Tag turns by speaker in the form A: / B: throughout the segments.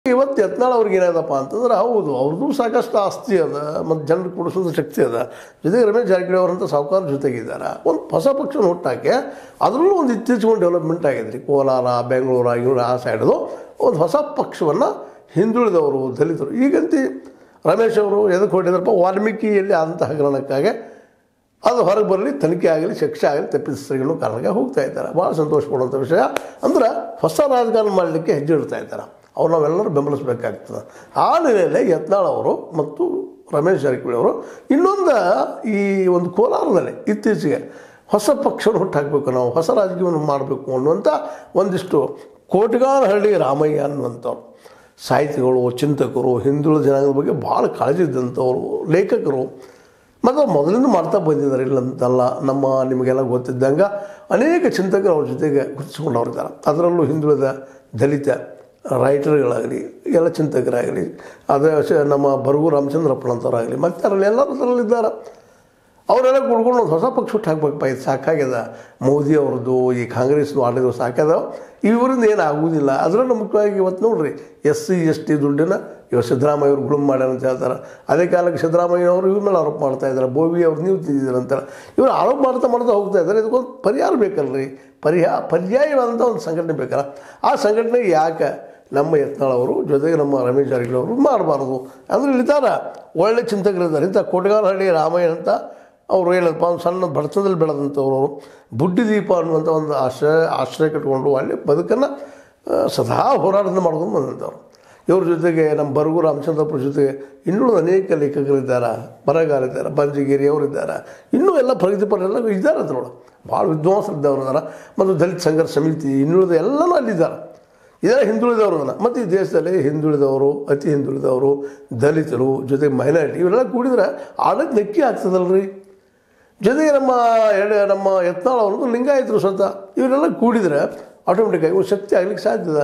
A: ಇವತ್ತು ಯತ್ನಾಳ್ ಅವ್ರಿಗೆ ಏನಾದಪ್ಪ ಅಂತಂದ್ರೆ ಹೌದು ಅವ್ರದ್ದು ಸಾಕಷ್ಟು ಆಸ್ತಿ ಅದ ಮತ್ತು ಜನರಿಗೆ ಕೊಡಿಸೋದು ಶಕ್ತಿ ಅದ ಜೊತೆಗೆ ರಮೇಶ್ ಜಾರಕಿಹೊಳಿ ಅವರಂಥ ಸಾವುಕಾರ ಜೊತೆಗಿದ್ದಾರೆ ಒಂದು ಹೊಸ ಪಕ್ಷನ ಹುಟ್ಟಾಕೆ ಅದರಲ್ಲೂ ಒಂದು ಇತ್ತೀಚೆಗೆ ಡೆವಲಪ್ಮೆಂಟ್ ಆಗಿದೆ ರೀ ಕೋಲಾರ ಬೆಂಗಳೂರು ಇವರು ಆ ಸೈಡ್ದು ಒಂದು ಹೊಸ ಪಕ್ಷವನ್ನು ಹಿಂದುಳಿದವರು ದಲಿತರು ಈಗಂತಿ ರಮೇಶ್ ಅವರು ಎದಕ್ಕೆ ಹೊಟ್ಟಿದ್ರಪ್ಪ ವಾಲ್ಮೀಕಿಯಲ್ಲಿ ಆದಂಥ ಹಗರಣಕ್ಕಾಗಿ ಅದು ಹೊರಗೆ ಬರಲಿ ತನಿಖೆ ಆಗಲಿ ಶಿಕ್ಷೆ ಆಗಲಿ ತಪ್ಪಿಸಲು ಕಾರಣಕ್ಕೆ ಹೋಗ್ತಾ ಇದ್ದಾರೆ ಭಾಳ ಸಂತೋಷ ಪಡುವಂಥ ವಿಷಯ ಅಂದ್ರೆ ಹೊಸ ರಾಜಕಾರಣ ಮಾಡಲಿಕ್ಕೆ ಹೆಜ್ಜೆ ಇಡ್ತಾ ಇದ್ದಾರೆ ಅವ್ರು ನಾವೆಲ್ಲರೂ ಬೆಂಬಲಿಸಬೇಕಾಗ್ತದೆ ಆ ನೆಲೆಯಲ್ಲಿ ಯತ್ನಾಳ್ ಅವರು ಮತ್ತು ರಮೇಶ್ ಜಾರಕಿಹೊಳಿ ಅವರು ಇನ್ನೊಂದು ಈ ಒಂದು ಕೋಲಾರದಲ್ಲಿ ಇತ್ತೀಚೆಗೆ ಹೊಸ ಪಕ್ಷವನ್ನು ಹುಟ್ಟಾಕಬೇಕು ನಾವು ಹೊಸ ರಾಜಕೀಯವನ್ನು ಮಾಡಬೇಕು ಅನ್ನುವಂಥ ಒಂದಿಷ್ಟು ಕೋಟಗಾನಹಳ್ಳಿ ರಾಮಯ್ಯ ಅನ್ನುವಂಥವ್ರು ಸಾಹಿತಿಗಳು ಚಿಂತಕರು ಹಿಂದುಳಿದ ಜನಾಂಗದ ಬಗ್ಗೆ ಭಾಳ ಕಾಳಜಿ ಇದ್ದಂಥವ್ರು ಲೇಖಕರು ಮತ್ತು ಮೊದಲಿಂದ ಮಾಡ್ತಾ ಬಂದಿದ್ದಾರೆ ಇಲ್ಲಂತಲ್ಲ ನಮ್ಮ ನಿಮಗೆಲ್ಲ ಗೊತ್ತಿದ್ದಂಗೆ ಅನೇಕ ಚಿಂತಕರು ಅವ್ರ ಜೊತೆಗೆ ಗುರುತಿಸ್ಕೊಂಡವ್ರಿದ್ದಾರೆ ಅದರಲ್ಲೂ ಹಿಂದುಳಿದ ದಲಿತ ರೈಟರ್ಗಳಾಗಲಿ ಎಲ್ಲ ಚಿಂತಕರಾಗಲಿ ಅದೇ ಶ- ನಮ್ಮ ಬರಗು ರಾಮಚಂದ್ರಪ್ಪನಂಥವ್ರಾಗಲಿ ಮತ್ತು ಅದರಲ್ಲಿ ಎಲ್ಲರೂ ಅದರಲ್ಲಿದ್ದಾರೆ ಅವರೆಲ್ಲ ಕುಡ್ಕೊಂಡು ಒಂದು ಹೊಸ ಪಕ್ಷ ಹುಟ್ಟು ಹಾಕ್ಬೇಕಪ್ಪ ಇದು ಸಾಕಾಗ್ಯದ ಮೋದಿ ಅವ್ರದ್ದು ಈ ಕಾಂಗ್ರೆಸ್ದು ಆಡಳಿತ ಸಾಕ್ಯದ ಇವರಿಂದ ಏನು ಆಗುವುದಿಲ್ಲ ಅದರಲ್ಲೂ ಮುಖ್ಯವಾಗಿ ಇವತ್ತು ನೋಡ್ರಿ ಎಸ್ ಸಿ ಎಸ್ ಟಿ ದುಡ್ಡನ್ನ ಇವಾಗ ಸಿದ್ದರಾಮಯ್ಯ ಅವರು ಗುಳುಮ್ ಮಾಡ್ಯಾರ ಅಂತ ಹೇಳ್ತಾರೆ ಅದೇ ಕಾಲಕ್ಕೆ ಸಿದ್ದರಾಮಯ್ಯ ಅವರು ಇವ್ರ ಮೇಲೆ ಆರೋಪ ಮಾಡ್ತಾ ಇದ್ದಾರೆ ಬೋವಿ ಅವ್ರು ನೀವು ತಿಂದಿದ್ದೀರ ಅಂತಾರೆ ಇವರು ಆರೋಪ ಮಾಡ್ತಾ ಮಾಡ್ತಾ ಹೋಗ್ತಾ ಇದ್ದಾರೆ ಇದಕ್ಕೊಂದು ಪರಿಹಾರ ಬೇಕಲ್ರಿ ಪರಿಹಾರ ಪರ್ಯಾಯವಾದಂಥ ಒಂದು ಸಂಘಟನೆ ಬೇಕಲ್ಲ ಆ ಸಂಘಟನೆ ಯಾಕೆ ನಮ್ಮ ಯತ್ನಾಳ್ ಅವರು ಜೊತೆಗೆ ನಮ್ಮ ರಮೇಶ್ ಜಾರಕಿಹೊಳಿ ಅವರು ಮಾಡಬಾರ್ದು ಅಂದ್ರೆ ಇಲ್ಲಿದ್ದಾರೆ ಒಳ್ಳೆ ಚಿಂತಕರಿದ್ದಾರೆ ಇಂಥ ಕೊಟಗಾರಹಳ್ಳಿ ರಾಮಯ್ಯ ಅಂತ ಅವರು ಏನಪ್ಪ ಒಂದು ಸಣ್ಣ ಬಡತನದಲ್ಲಿ ಬೆಳೆದಂಥವ್ರು ಅವರು ಬುಡ್ಡಿದೀಪ ಅನ್ನುವಂಥ ಒಂದು ಆಶ್ರಯ ಆಶ್ರಯ ಕಟ್ಕೊಂಡು ಅಲ್ಲಿ ಬದುಕನ್ನು ಆ, ಸದಾ ಹೋರಾಟದಿಂದ ಮಾಡ್ಕೊಂಡು ಬಂದಂಥವ್ರು ಇವ್ರ ಜೊತೆಗೆ ನಮ್ಮ ಬರಗು ರಾಮಚಂದ್ರಪುರ ಜೊತೆಗೆ ಇನ್ನೂ ಅನೇಕ ಲೇಖಕರಿದ್ದಾರೆ ಬರಗಾರಿದ್ದಾರೆ ಬಂಜಗಿರಿ ಅವರಿದ್ದಾರೆ ಇನ್ನೂ ಎಲ್ಲ ಪ್ರಗತಿಪರರೆಲ್ಲ ಇದ್ದಾರೆ ಅದ್ರೊಳಗೆ ಭಾಳ ವಿದ್ವಾಂಸರಿದ್ದವರು ಇದ್ದಾರೆ ಮತ್ತು ದಲಿತ ಸಂಘರ್ಷ ಸಮಿತಿ ಇನ್ನುಳಿದ ಎಲ್ಲನೂ ಅಲ್ಲಿದ್ದಾರೆ ಇದೆಲ್ಲ ಹಿಂದುಳಿದವರು ಅದನ್ನು ಮತ್ತು ಈ ದೇಶದಲ್ಲಿ ಹಿಂದುಳಿದವರು ಅತಿ ಹಿಂದುಳಿದವರು ದಲಿತರು ಜೊತೆಗೆ ಮೈನಾರಿಟಿ ಇವರೆಲ್ಲ ಕೂಡಿದ್ರೆ ಆಡಳಿತ ನೆಕ್ಕಿ ಆಗ್ತದಲ್ರಿ ಜೊತೆಗೆ ನಮ್ಮ ಎಡೆ ನಮ್ಮ ಯತ್ನಾಳ್ ಅವ್ರದ್ದು ಲಿಂಗಾಯತರು ಸ್ವತಃ ಇವರೆಲ್ಲ ಕೂಡಿದರೆ ಆಟೋಮೆಟಿಕ್ಕಾಗಿ ಒಂದು ಶಕ್ತಿ ಆಗ್ಲಿಕ್ಕೆ ಸಾಧ್ಯದ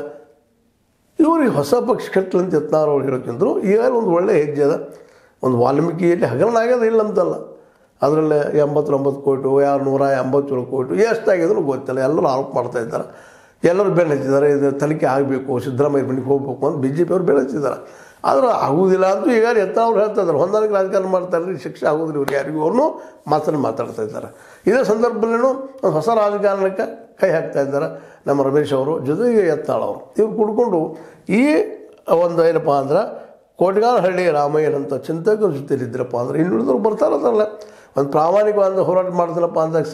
A: ಇವ್ರಿಗೆ ಹೊಸ ಪಕ್ಷ ಕಟ್ಟಲಂತ ಯತ್ನಾಳ್ ಅವ್ರು ಹೇಳೋಕ್ಕಿಂತರೂ ಈಗ ಒಂದು ಒಳ್ಳೆ ಹೆಜ್ಜೆ ಅದ ಒಂದು ವಾಲ್ಮೀಕಿಯಲ್ಲಿ ಹಗರಣ ಆಗ್ಯದ ಇಲ್ಲ ಅಂತಲ್ಲ ಅದರಲ್ಲೇ ಎಂಬತ್ತೊಂಬತ್ತು ಕೋಟಿ ಯಾರು ನೂರ ಎಂಬತ್ತೇಳು ಕೋಟಿ ಎಷ್ಟಾಗಿದ್ರು ಗೊತ್ತಿಲ್ಲ ಎಲ್ಲರೂ ಆರೋಪ ಮಾಡ್ತಾ ಇದ್ದಾರೆ ಎಲ್ಲರೂ ಬೆಲೆ ಹಚ್ಚಿದ್ದಾರೆ ಇದು ತನಿಖೆ ಆಗಬೇಕು ಸಿದ್ದರಾಮಯ್ಯ ಮನೆಗೆ ಹೋಗ್ಬೇಕು ಅಂತ ಬಿ ಜೆ ಪಿ ಅವ್ರು ಬೆಲೆ ಹಚ್ಚಿದ್ದಾರೆ ಆದ್ರೆ ಆಗುವುದಿಲ್ಲ ಅಂತೂ ಈಗ ಎತ್ತ ಅವ್ರು ಹೇಳ್ತಾ ಇದ್ದಾರೆ ಹೊಂದಾಣಿಕೆ ರಾಜಕಾರಣ ಮಾಡ್ತಾರೆ ರೀ ಶಿಕ್ಷೆ ಆಗೋದಿಲ್ಲ ಇವ್ರಿಗೆ ಯಾರಿಗೂ ಅವ್ರನ್ನೂ ಮಾತನ್ನು ಮಾತಾಡ್ತಾ ಇದ್ದಾರೆ ಇದೇ ಸಂದರ್ಭದಲ್ಲೂ ಒಂದು ಹೊಸ ರಾಜಕಾರಣಕ್ಕೆ ಕೈ ಹಾಕ್ತಾ ಇದ್ದಾರೆ ನಮ್ಮ ರಮೇಶ್ ಅವರು ಜೊತೆಗೆ ಎತ್ತಾಳ್ ಅವರು ಇವ್ರು ಕುಡ್ಕೊಂಡು ಈ ಒಂದು ಏನಪ್ಪ ಅಂದ್ರೆ ಕೋಟಗಾನಹಳ್ಳಿ ರಾಮಯ್ಯನಂಥ ಚಿಂತಕರ ಜೊತೆಲಿದ್ದರಪ್ಪ ಅಂದ್ರೆ ಇನ್ನುಳಿದವ್ರು ಬರ್ತಾರಲ್ಲ ಒಂದು ಪ್ರಾಮಾಣಿಕವಾದ ಹೋರಾಟ ಮಾಡ್ತಾರಪ್ಪ ಅಂದಾಗ